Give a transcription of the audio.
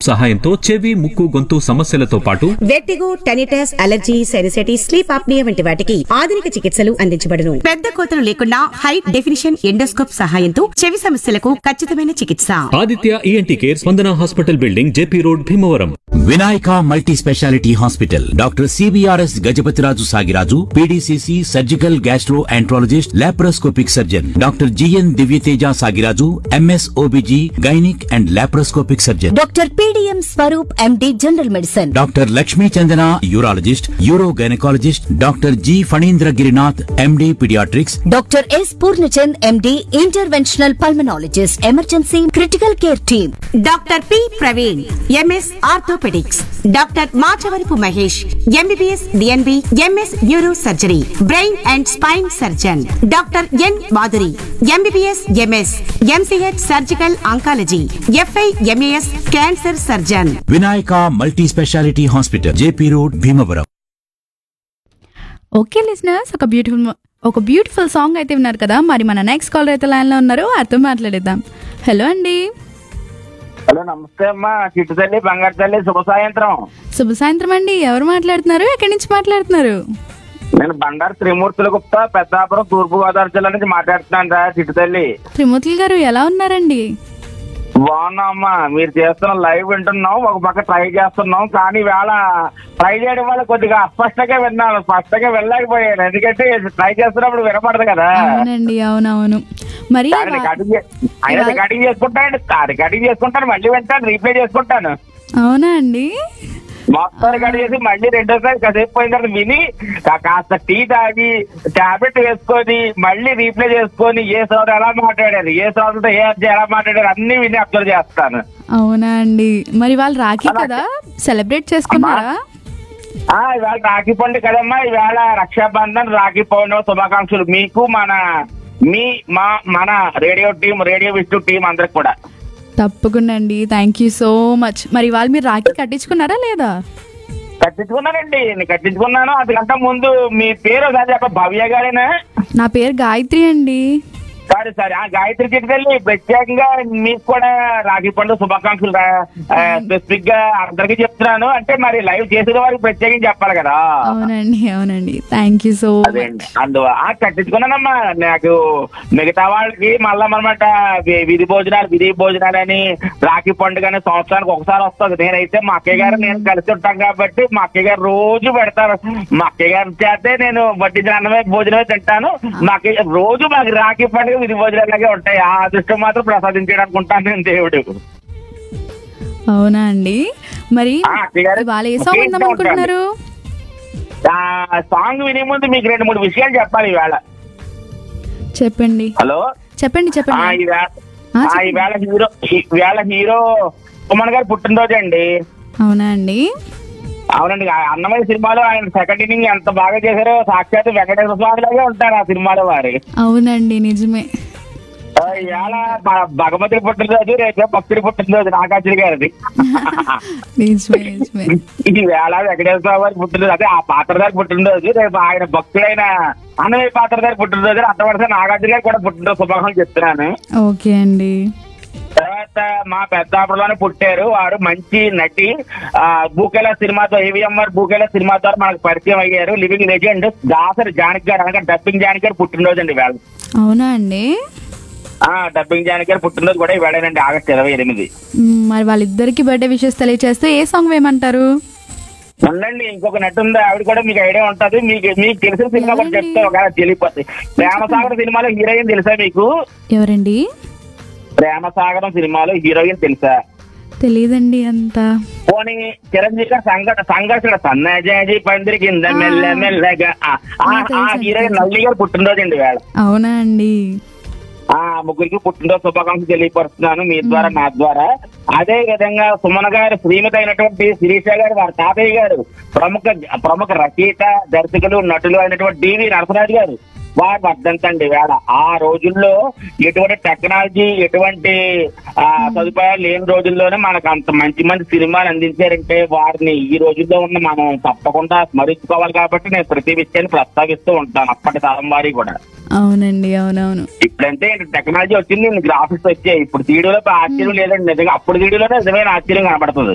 సహాయంతో చెవి ముక్కు గొంతు సమస్యలతో పాటు vertigo tinnitus allergy sinusitis sleep apnea వంటి వాటికి ఆధునిక చికిత్సలు అందించబడును పెద్ద కోతలు లేకుండా హై డెఫినిషన్ ఎండోస్కోప్ సహాయంతో చెవి సమస్యలకు ఖచ్చితమైన చికిత్స Aditya ENT care Spandana hospital building JP road Bhimavaram Vinayaka multi speciality hospital doctor CBRS Gajapathiraju Sagiraju PDCC surgical gastroenterologist laparoscopic surgeon doctor GN Divyateja Sagiraju MS OBG gynaec and laparoscopic surgeon doctor PDM Swaroop MD general medicine doctor Lakshmi Chandana urologist uro gynaecologist doctor G Phanindra Girinath MD paediatrics doctor S Purnachand MD interventional pulmonologist emergency critical care team doctor P Praveen MS orthopaedics doctor Machavarapu Mahesh MBBS DNB MS neuro surgery brain and spine surgeon doctor N Madhuri MBBS MS MCH surgical oncology FI MAS cancer surgeon Vinayaka multi speciality hospital JP road Bhimavaram okay listeners ఒక beautiful ఒక beautiful song అయితే విన్నారు కదా మరి మన next caller అయితే లైన్లో ఉన్నారు అర్థం మాట్లాడేద్దాం హలో అండి హలో నమస్తే అమ్మా చిట్టు తల్లి బంగారు తల్లి శుభ సాయంత్రం శుభ సాయంత్రం అండి ఎవరు మాట్లాడుతున్నారు ఎక్కడి నుంచి మాట్లాడుతున్నారు నేను బండారు త్రిమూర్తుల గుప్తా పెద్దాపురం తూర్పు గోదావరి జిల్లా నుంచి మాట్లాడుతున్నాను రా చిట్టు తల్లి త్రిమూర్తులు గారు ఎలా ఉన్నారండి బాగున్నా అమ్మా మీరు చేస్తున్న లైవ్ వింటున్నాం ఒక పక్క ట్రై చేస్తున్నాం కానీ వేళ ట్రై చేయడం వల్ల కొద్దిగా అస్పష్టంగా విన్నాను స్పష్టంగా వెళ్ళలేకపోయాను ఎందుకంటే ట్రై చేస్తున్నప్పుడు వినపడదు కదా అవునండి అవునవును మరి కానీ రికార్డింగ్ చే- అయినా రికార్డింగ్ చేసుకుంటాను రికార్డింగ్ చేసుకుంటాను మళ్ళీ వింటాను రీప్లే చేసుకుంటాను అవునా అండి మొత్తం రికార్డ్ చేసి మళ్ళీ రెండోసారి కాసేపు పోయిన తర్వాత విని కా- కాస్త టీ తాగి టాబ్లెట్ వేసుకొని మళ్ళీ రీప్లే చేసుకొని ఏ సోదరు ఎలా మాట్లాడారు ఏ సోదరుతో ఏ అబ్జెక్ట్ ఎలా మాట్లాడారు అన్ని విని అబ్జర్వ్ చేస్తాను అవునా అండి మరి వాళ్ళు రాఖీ కదా సెలబ్రేట్ చేసుకున్నారా ఆ ఇవాళ రాఖీ పండుగ కదమ్మా ఇవాళ రక్షాబంధన్ రాఖీ పౌర్ణమి శుభాకాంక్షలు మీకు మన మీ మా మన radio team radio Vishnu team అందరికి కూడా తప్పకుండా అండి థ్యాంక్ యూ సో మచ్ మరి వాళ్ళు మీరు రాఖీ కట్టించుకున్నారా లేదా కట్టించుకున్నానండి నేను కట్టించుకున్నాను అందుకంటే ముందు మీ పేరు ఒకసారి చెప్ప భవ్య గారేనా నా పేరు గాయత్రి అండి సరే సరే ఆ గాయత్రి చిట్టుకెళ్ళి ప్రత్యేకంగా మీకు కూడా రాఖీ పండుగ శుభాకాంక్షలు స్పెసిఫిక్ గా అందరికీ చెప్తున్నాను అంటే మరి లైవ్ చేసిన వారికి ప్రత్యేకంగా చెప్పాలి కదా అవునండి అవునండి థ్యాంక్ యూ సో అదే మచ్ అండి అందు ఆ కట్టించుకున్నానమ్మా నాకు మిగతా వాళ్ళకి మళ్ళా అనమాట విధి భోజనాలు విధి భోజనాలు అని రాఖీ పండుగ అని సంవత్సరానికి ఒకసారి వస్తుంది నేనైతే మా అక్కయ్య గారు నేను కలిసి ఉంటాం కాబట్టి మా అక్కయ్య గారు రోజు పెడతారు మా అక్కయ్య గారి చేతే నేను వడ్డించిన అన్నమే భోజనమే తింటాను మా అక్కయ్య గారు రోజు మాకు రాఖీ పండుగ విధి భోజనాలుగా ఉంటాయి ఆ అదృష్టం మాత్రం ప్రసాదించాడు అనుకుంటాను నేను దేవుడు అవునా అండి మరి ఆ, అక్కయ్య గారు, ఇవాళ ఏ సాంగ్ విందాం అనుకుంటున్నారు ఆ సాంగ్ వినే ముందు మీకు రెండు మూడు విషయాలు చెప్పాలి ఈవేళ చెప్పండి హలో చెప్పండి ఆ, చెప్పండి ఈవేళ ఆ, ఆ, చెప్పండి. ఈవేళ హీరో ఈవేళ హీరో సుమన్ గారు పుట్టినరోజు అండి అవునా అండి అవునండి ఆ అన్నమయ్య సినిమాలో ఆయన సెకండ్ ఇన్నింగ్ ఎంత బాగా చేశారో సాక్షాత్ వెంకటేశ్వర స్వామి లాగే ఉంటారు ఆ సినిమాలో వారి అవునండి నిజమే ఆ, ఈవేళ భ- భగవతుడి పుట్టినరోజు రేపు భక్తుడి పుట్టినరోజు నాగార్జున గారిది నిజమే నిజమే ఈ వేళ వెంకటేశ్వర స్వామి వారి పుట్టినరోజు అదే ఆ పాత్రధారి పుట్టినరోజు రేపు ఆయన భక్తుడైన అన్నమయ్య పాత్రధారి పుట్టినరోజు అర్థపడితే నాగార్జున గారు కూడా పుట్టినరోజు శుభాకాంక్షలు చెప్తున్నాను ఓకే అండి తర్వాత మా పెద్దాపురంలోనే పుట్టారు వారు మంచి నటి ఆ బూకెల సినిమాతో ఏవిఎంఆర్ బూకెల సినిమా ద్వారా మనకు పరిచయం అయ్యారు లివింగ్ లెజెండ్ దాసరి జానకి గారు అనగా డబ్బింగ్ జానకి గారు పుట్టినరోజు అండి వేళ అవునా అండి ఆ డబ్బింగ్ జానకి గారు పుట్టినరోజు కూడా వేళేనండి ఆగస్టు ఇరవై ఎనిమిది మ్, మరి వాళ్ళిద్దరికి బర్త్డే విషెస్ తెలియచేస్తే ఏ సాంగ్ వేయమంటారు ఉండండి ఇంకొక నటి ఉంది ఆవిడ కూడా మీకు ఐడియా ఉంటది మీకు మీకు తెలిసిన సినిమా కూడా చెప్తే ఒకవేళ తెలియపోతుంది ప్రేమసాగరం సినిమాలో హీరోయిన్ తెలుసా మీకు ఎవరండి ప్రేమసాగరం సినిమాలో హీరోయిన్ తెలుసా తెలియదండి అంత పోనీ చిరంజీవి గారి సంఘట సంఘర్షణ సన్నజాజి పందిరి కింద మెల్ల మెల్లగా ఆ, ఆ, ఆ హీరోయిన్ నల్లి గారు పుట్టినరోజు అండి వేళ అవునా అండి ఆ ముగ్గురికి పుట్టినరోజు శుభాకాంక్షలు తెలియపరుస్తున్నాను మీ ద్వారా నా ద్వారా అదే విధంగా సుమన గారు శ్రీమతి అయినటువంటి శిరీష గారు వారి తాతయ్య గారు ప్రముఖ ప్రముఖ రచయిత దర్శకులు నటులు అయినటువంటి డివి నరసరాజు గారు వారు వర్ధంతండి వేళ ఆ రోజుల్లో ఎటువంటి టెక్నాలజీ ఎటువంటి ఆ, సదుపాయాలు లేని రోజుల్లోనే మనకు అంత మంచి మంచి సినిమాలు అందించారంటే వారిని ఈ రోజుల్లో ఉన్న మనం తప్పకుండా స్మరించుకోవాలి కాబట్టి నేను ప్రతి విషయాన్ని ప్రస్తావిస్తూ ఉంటాను అప్పటి తరం వారి కూడా అవునండి అవునవును ఇప్పుడంటే టెక్నాలజీ వచ్చింది గ్రాఫిక్స్ వచ్చాయి ఇప్పుడు సీడీలో ఆశ్చర్యం లేదండి నిజంగా అప్పుడు సీడీలోనే నిజమైన ఆశ్చర్యం కనబడుతుంది